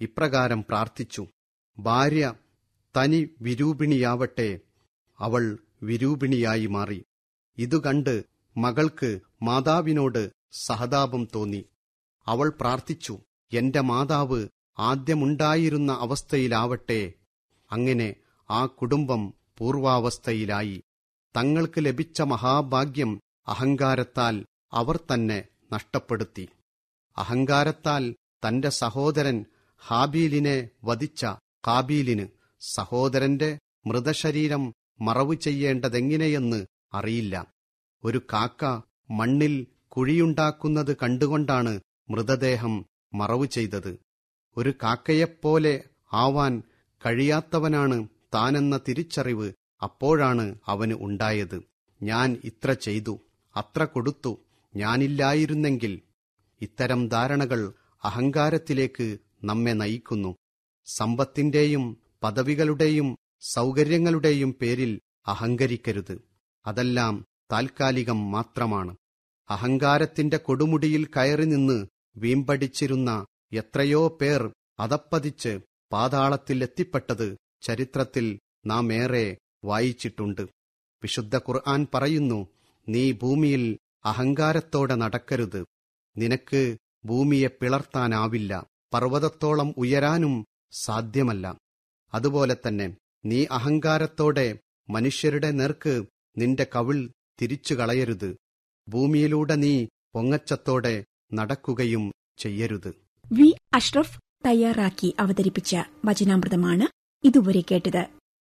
ഇപ്രകാരം പ്രാർത്ഥിച്ചു ഭാര്യ തനി വിരൂപിണിയാവട്ടെ അവൾ വിരൂപിണിയായി മാറി ഇതുകണ്ട് മകൾക്ക് മാതാവിനോട് സഹതാപം തോന്നി അവൾ പ്രാർത്ഥിച്ചു എന്റെ മാതാവ് ആദ്യമുണ്ടായിരുന്ന അവസ്ഥയിലാവട്ടെ അങ്ങനെ ആ കുടുംബം പൂർവാവസ്ഥയിലായി തങ്ങൾക്ക് ലഭിച്ച മഹാഭാഗ്യം അഹങ്കാരത്താൽ അവർ തന്നെ നഷ്ടപ്പെടുത്തി അഹങ്കാരത്താൽ തന്റെ സഹോദരൻ ഹാബീലിനെ വധിച്ച കാബീലിന് സഹോദരന്റെ മൃതശരീരം മറവു ചെയ്യേണ്ടതെങ്ങനെയെന്ന് അറിയില്ല ഒരു കാക്ക മണ്ണിൽ കുഴിയുണ്ടാക്കുന്നത് കണ്ടുകൊണ്ടാണ് മൃതദേഹം മറവു ചെയ്തത് ഒരു കാക്കയെപ്പോലെ ആവാൻ കഴിയാത്തവനാണ് താനെന്ന തിരിച്ചറിവ് അപ്പോഴാണ് അവന് ഉണ്ടായത് ഞാൻ ഇത്ര ചെയ്തു അത്ര കൊടുത്തു ഞാനില്ലായിരുന്നെങ്കിൽ ഇത്തരം ധാരണകൾ അഹങ്കാരത്തിലേക്ക് നമ്മെ നയിക്കുന്നു സമ്പത്തിന്റെയും പദവികളുടെയും സൗകര്യങ്ങളുടെയും പേരിൽ അഹങ്കരിക്കരുത് അതെല്ലാം താൽക്കാലികം മാത്രമാണ് അഹങ്കാരത്തിന്റെ കൊടുമുടിയിൽ കയറി നിന്ന് വീമ്പടിച്ചിരുന്ന എത്രയോ പേർ അതപ്പതിച്ച് പാതാളത്തിൽ എത്തിപ്പെട്ടത് ചരിത്രത്തിൽ നാം ഏറെ വായിച്ചിട്ടുണ്ട് വിശുദ്ധ ഖുർആൻ പറയുന്നു നീ ഭൂമിയിൽ അഹങ്കാരത്തോടെ നടക്കരുത് നിനക്ക് ഭൂമിയെ പിളർത്താനാവില്ല പർവ്വതത്തോളം ഉയരാനും സാധ്യമല്ല അതുപോലെ തന്നെ നീ അഹങ്കാരത്തോടെ മനുഷ്യരുടെ നേർക്ക് നിന്റെ കവിൾ തിരിച്ചു കളയരുത് ഭൂമിയിലൂടെ നീ പൊങ്ങച്ചത്തോടെ നടക്കുകയും ചെയ്യരുത് വി അഷ്റഫ് തയ്യാറാക്കി അവതരിപ്പിച്ച വചനാമൃതമാണ് ഇതുവരെ കേട്ടത്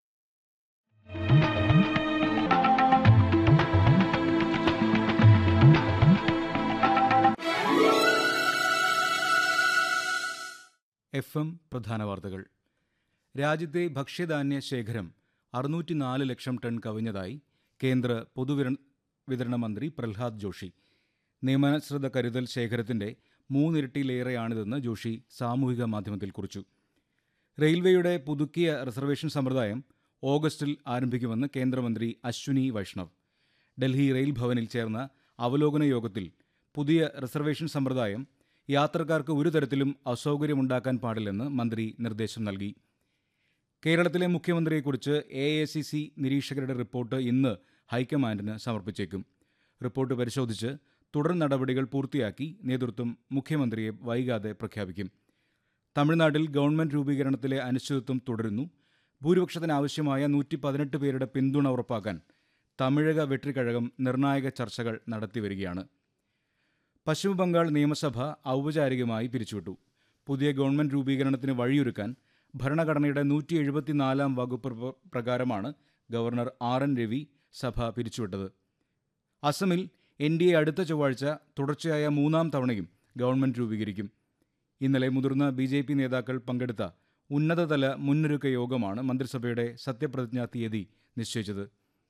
എഫ് എം പ്രധാന വാർത്തകൾ രാജ്യത്തെ ഭക്ഷ്യധാന്യ ശേഖരം അറുന്നൂറ്റിനാല് ലക്ഷം ടൺ കവിഞ്ഞതായി കേന്ദ്ര പൊതുവിതരണ വിതരണ മന്ത്രി പ്രഹ്ലാദ് ജോഷി നിയമാനുസൃത കരുതൽ ശേഖരത്തിന്റെ മൂന്നിരട്ടിയിലേറെയാണിതെന്ന് ജോഷി സാമൂഹിക മാധ്യമത്തിൽ കുറിച്ചു റെയിൽവേയുടെ പുതുക്കിയ റിസർവേഷൻ സമ്പ്രദായം ഓഗസ്റ്റിൽ ആരംഭിക്കുമെന്ന് കേന്ദ്രമന്ത്രി അശ്വിനി വൈഷ്ണവ് ഡൽഹി റെയിൽ ഭവനിൽ ചേർന്ന അവലോകന യോഗത്തിൽ പുതിയ റിസർവേഷൻ സമ്പ്രദായം യാത്രക്കാർക്ക് ഒരു തരത്തിലും അസൗകര്യമുണ്ടാക്കാൻ പാടില്ലെന്ന് മന്ത്രി നിർദ്ദേശം നൽകി കേരളത്തിലെ മുഖ്യമന്ത്രിയെക്കുറിച്ച് എ ഐ സി സി നിരീക്ഷകരുടെ റിപ്പോർട്ട് ഇന്ന് ഹൈക്കമാൻഡിന് സമർപ്പിച്ചേക്കും റിപ്പോർട്ട് പരിശോധിച്ച് തുടർ നടപടികൾ പൂർത്തിയാക്കി നേതൃത്വം മുഖ്യമന്ത്രിയെ വൈകാതെ പ്രഖ്യാപിക്കും തമിഴ്നാട്ടിൽ ഗവൺമെന്റ് രൂപീകരണത്തിലെ അനിശ്ചിതത്വം തുടരുന്നു ഭൂരിപക്ഷത്തിനാവശ്യമായ നൂറ്റി പതിനെട്ട് പേരുടെ പിന്തുണ ഉറപ്പാക്കാൻ തമിഴക വെട്രിക്കഴകം നിർണായക ചർച്ചകൾ നടത്തിവരികയാണ് പശ്ചിമബംഗാൾ നിയമസഭ ഔപചാരികമായി പിരിച്ചുവിട്ടു പുതിയ ഗവൺമെന്റ് രൂപീകരണത്തിന് വഴിയൊരുക്കാൻ ഭരണഘടനയുടെ നൂറ്റി എഴുപത്തിനാലാം വകുപ്പ് പ്ര- പ്രകാരമാണ് ഗവർണർ ആർ എൻ രവി സഭ പിരിച്ചുവിട്ടത് അസമിൽ എൻ ഡി എ അടുത്ത ചൊവ്വാഴ്ച തുടർച്ചയായ മൂന്നാം തവണയും ഗവൺമെന്റ് രൂപീകരിക്കും ഇന്നലെ മുതിർന്ന ബി ജെ പി നേതാക്കൾ പങ്കെടുത്ത ഉന്നതതല മുന്നൊരുക്ക യോഗമാണ് മന്ത്രിസഭയുടെ സത്യപ്രതിജ്ഞാ തീയതി നിശ്ചയിച്ചത്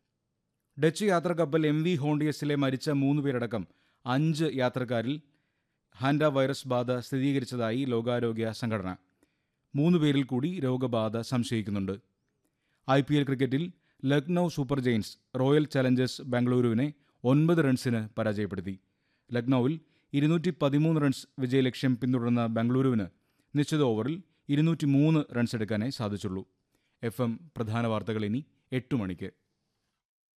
ഡച്ച് യാത്രക്കപ്പൽ എം വി ഹോണ്ടിയസിലെ മരിച്ച മൂന്ന് പേരടക്കം അഞ്ച് യാത്രക്കാരിൽ ഹാൻഡ വൈറസ് ബാധ സ്ഥിരീകരിച്ചതായി ലോകാരോഗ്യ സംഘടന മൂന്ന് പേരിൽ കൂടി രോഗബാധ സംശയിക്കുന്നുണ്ട് ഐ പി എൽ ക്രിക്കറ്റിൽ Lucknow super giants royal challengers ബാംഗ്ലൂരുവിനെ ഒൻപത് റൺസിന് പരാജയപ്പെടുത്തി ലക്നൌവിൽ ഇരുന്നൂറ്റി പതിമൂന്ന് റൺസ് വിജയലക്ഷ്യം പിന്തുടർന്ന ബാംഗ്ലൂരുവിന് നിശ്ചിത ഓവറിൽ ഇരുന്നൂറ്റി മൂന്ന് റൺസ് എടുക്കാനേ സാധിച്ചുള്ളൂ എഫ് എം പ്രധാന വാർത്തകൾ ഇനി എട്ട് മണിക്ക്